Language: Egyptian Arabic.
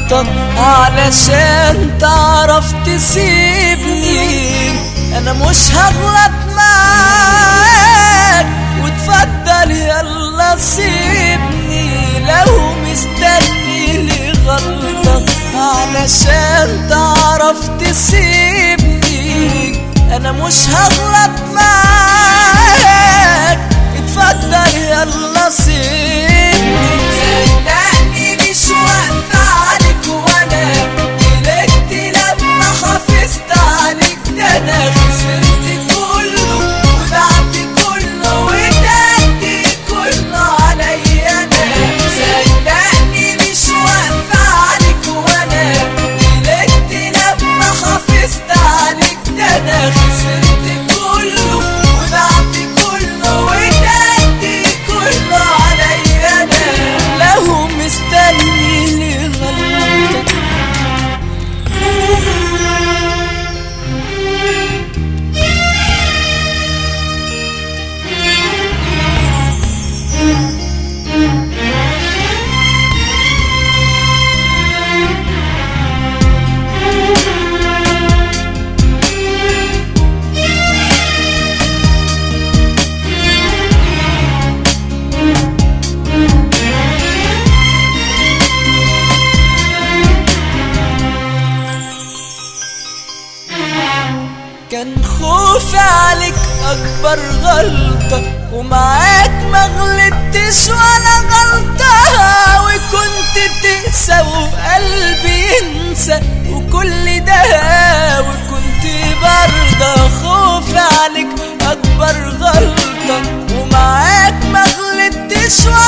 غلطة علشان تعرف تسيبني انا مش هغلط معاك وتفضل يلا سيبني لو مستني لي غلطة علشان تعرف تسيبني انا مش هغلط معاك اتفضل يلا سيبني صدقني مش واقفة عليك وانا قلقت لما حافظت عليك ده انا خسرت كله وبعت كله واديت كله عليا انا صدقني مش واقفة عليك وانا قلقت لما حافظت عليك ده انا خسرت كله وبعت كله واديت كله عليا انا لو مستني لي غلطة كان خوفي عليك اكبر غلطة ومعاك ما غلطتش ولا غلطة وكنت تقسى وقلبي ينسى وكل ده وكنت برضه خوفي عليك اكبر غلطة ومعاك ما غلطتش ولا